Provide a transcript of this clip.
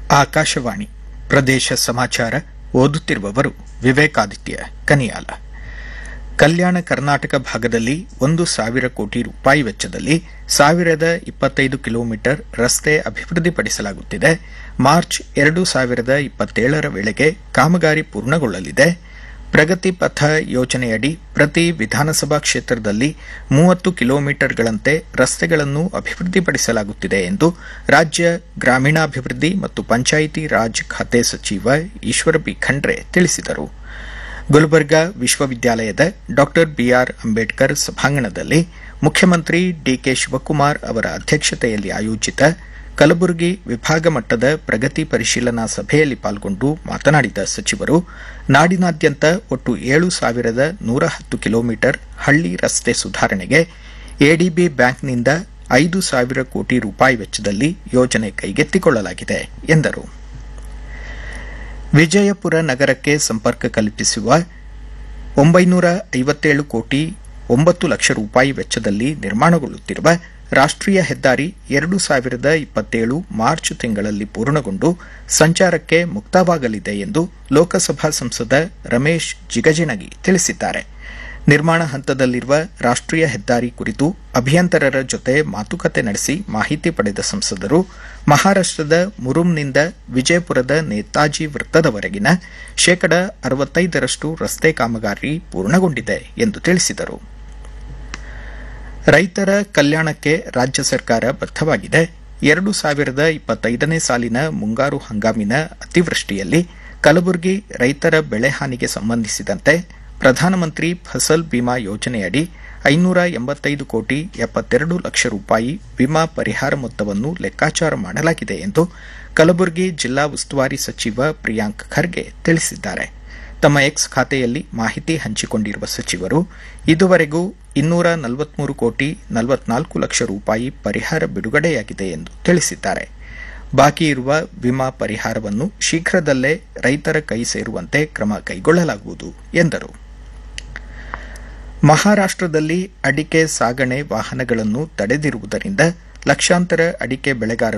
ಆಕಾಶವಾಣಿ ಪ್ರದೇಶ ಸಮಾಚಾರ ಓದುತ್ತಿರುವವರು ವಿವೇಕಾದಿತ್ಯ ಕನಿಯಾಲ ಕಲ್ಯಾಣ ಕರ್ನಾಟಕ ಭಾಗದಲ್ಲಿ ಒಂದು ಸಾವಿರ ಕೋಟಿ ರೂಪಾಯಿ ವೆಚ್ಚದಲ್ಲಿ ಸಾವಿರದ ಇಪ್ಪತ್ತೈದು ಕಿಲೋಮೀಟರ್ ರಸ್ತೆ ಅಭಿವೃದ್ಧಿಪಡಿಸಲಾಗುತ್ತಿದೆ ಮಾರ್ಚ್ ಎರಡು ಸಾವಿರದ ಇಪ್ಪತ್ತೇಳರ ವೇಳೆಗೆ ಕಾಮಗಾರಿ ಪೂರ್ಣಗೊಳ್ಳಲಿದೆ ಪ್ರಗತಿ ಪಥ ಯೋಜನೆಯಡಿ ಪ್ರತಿ ವಿಧಾನಸಭಾ ಕ್ಷೇತ್ರದಲ್ಲಿ ಮೂವತ್ತು ಕಿಲೋಮೀಟರ್ಗಳಂತೆ ರಸ್ತೆಗಳನ್ನು ಅಭಿವೃದ್ಧಿಪಡಿಸಲಾಗುತ್ತಿದೆ ಎಂದು ರಾಜ್ಯ ಗ್ರಾಮೀಣಾಭಿವೃದ್ಧಿ ಮತ್ತು ಪಂಚಾಯಿತಿ ರಾಜ್ ಖಾತೆ ಸಚಿವ ಈಶ್ವರ ಬಿ ಖಂಡ್ರೆ ತಿಳಿಸಿದರು ಗುಲ್ಬರ್ಗಾ ವಿಶ್ವವಿದ್ಯಾಲಯದ ಡಾ ಬಿಆರ್ ಅಂಬೇಡ್ಕರ್ ಸಭಾಂಗಣದಲ್ಲಿ ಮುಖ್ಯಮಂತ್ರಿ ಡಿಕೆ ಶಿವಕುಮಾರ್ ಅವರ ಅಧ್ಯಕ್ಷತೆಯಲ್ಲಿ ಆಯೋಜಿತ ಕಲಬುರಗಿ ವಿಭಾಗ ಮಟ್ಟದ ಪ್ರಗತಿ ಪರಿಶೀಲನಾ ಸಭೆಯಲ್ಲಿ ಪಾಲ್ಗೊಂಡು ಮಾತನಾಡಿದ ಸಚಿವರು ನಾಡಿನಾದ್ಯಂತ ಒಟ್ಟು ಏಳು ಸಾವಿರದ ನೂರ ಹತ್ತು ಕಿಲೋಮೀಟರ್ ಹಳ್ಳಿ ರಸ್ತೆ ಸುಧಾರಣೆಗೆ ಎಡಿಬಿ ಬ್ಯಾಂಕ್ನಿಂದ ಐದು ಸಾವಿರ ಕೋಟಿ ರೂಪಾಯಿ ವೆಚ್ಚದಲ್ಲಿ ಯೋಜನೆ ಕೈಗೆತ್ತಿಕೊಳ್ಳಲಾಗಿದೆ ಎಂದರು ವಿಜಯಪುರ ನಗರಕ್ಕೆ ಸಂಪರ್ಕ ಕಲ್ಪಿಸುವ ಒಂಬೈನೂರ ಐವತ್ತೇಳು ಕೋಟಿ ಒಂಬತ್ತು ಲಕ್ಷ ರೂಪಾಯಿ ವೆಚ್ಚದಲ್ಲಿ ನಿರ್ಮಾಣಗೊಳ್ಳುತ್ತಿರುವ ರಾಷ್ಟೀಯ ಹೆದ್ದಾರಿ ಎರಡು ಸಾವಿರದ ಇಪ್ಪತ್ತೇಳು ಮಾರ್ಚ್ ತಿಂಗಳಲ್ಲಿ ಪೂರ್ಣಗೊಂಡು ಸಂಚಾರಕ್ಕೆ ಮುಕ್ತವಾಗಲಿದೆ ಎಂದು ಲೋಕಸಭಾ ಸಂಸದ ರಮೇಶ್ ಜಿಗಜಿಣಗಿ ತಿಳಿಸಿದ್ದಾರೆ ನಿರ್ಮಾಣ ಹಂತದಲ್ಲಿರುವ ರಾಷ್ಟೀಯ ಹೆದ್ದಾರಿ ಕುರಿತು ಅಭಿಯಂತರರ ಜೊತೆ ಮಾತುಕತೆ ನಡೆಸಿ ಮಾಹಿತಿ ಪಡೆದ ಸಂಸದರು ಮಹಾರಾಷ್ಟದ ಮುರುಮ್ನಿಂದ ವಿಜಯಪುರದ ನೇತಾಜಿ ವೃತ್ತದವರೆಗಿನ ಶೇಕಡ ಅರವತ್ತೈದರಷ್ಟು ರಸ್ತೆ ಕಾಮಗಾರಿ ಪೂರ್ಣಗೊಂಡಿದೆ ಎಂದು ತಿಳಿಸಿದರು ರೈತರ ಕಲ್ಯಾಣಕ್ಕೆ ರಾಜ್ಯ ಸರ್ಕಾರ ಬದ್ದವಾಗಿದೆ ಎರಡು ಸಾವಿರದ ಇಪ್ಪತ್ತೈದನೇ ಸಾಲಿನ ಮುಂಗಾರು ಹಂಗಾಮಿನ ಅತಿವೃಷ್ಟಿಯಲ್ಲಿ ಕಲಬುರಗಿ ರೈತರ ಬೆಳೆ ಹಾನಿಗೆ ಸಂಬಂಧಿಸಿದಂತೆ ಪ್ರಧಾನಮಂತ್ರಿ ಫಸಲ್ ಬಿಮಾ ಯೋಜನೆಯಡಿ ಐನೂರ ಎಂಬತ್ತೈದು ಕೋಟಿ ಎಪ್ಪತ್ತೆರಡು ಲಕ್ಷ ರೂಪಾಯಿ ವಿಮಾ ಪರಿಹಾರ ಮೊತ್ತವನ್ನು ಲೆಕ್ಕಾಚಾರ ಮಾಡಲಾಗಿದೆ ಎಂದು ಕಲಬುರಗಿ ಜಿಲ್ಲಾ ಉಸ್ತುವಾರಿ ಸಚಿವ ಪ್ರಿಯಾಂಕ್ ಖರ್ಗೆ ತಿಳಿಸಿದ್ದಾರೆ ತಮ್ಮ ಎಕ್ಸ್ ಖಾತೆಯಲ್ಲಿ ಮಾಹಿತಿ ಹಂಚಿಕೊಂಡಿರುವ ಸಚಿವರು ಇದುವರೆಗೂ ಇನ್ನೂರ ನಲವತ್ಮೂರು ಕೋಟಿ ನಲವತ್ನಾಲ್ಕು ಲಕ್ಷ ರೂಪಾಯಿ ಪರಿಹಾರ ಬಿಡುಗಡೆಯಾಗಿದೆ ಎಂದು ತಿಳಿಸಿದ್ದಾರೆ ಬಾಕಿ ಇರುವ ವಿಮಾ ಪರಿಹಾರವನ್ನು ಶೀಘ್ರದಲ್ಲೇ ರೈತರ ಕೈ ಸೇರುವಂತೆ ಕ್ರಮ ಕೈಗೊಳ್ಳಲಾಗುವುದು ಎಂದರು ಮಹಾರಾಷ್ಟದಲ್ಲಿ ಅಡಿಕೆ ಸಾಗಣೆ ವಾಹನಗಳನ್ನು ತಡೆದಿರುವುದರಿಂದ ಲಕ್ಷಾಂತರ ಅಡಿಕೆ ಬೆಳೆಗಾರರು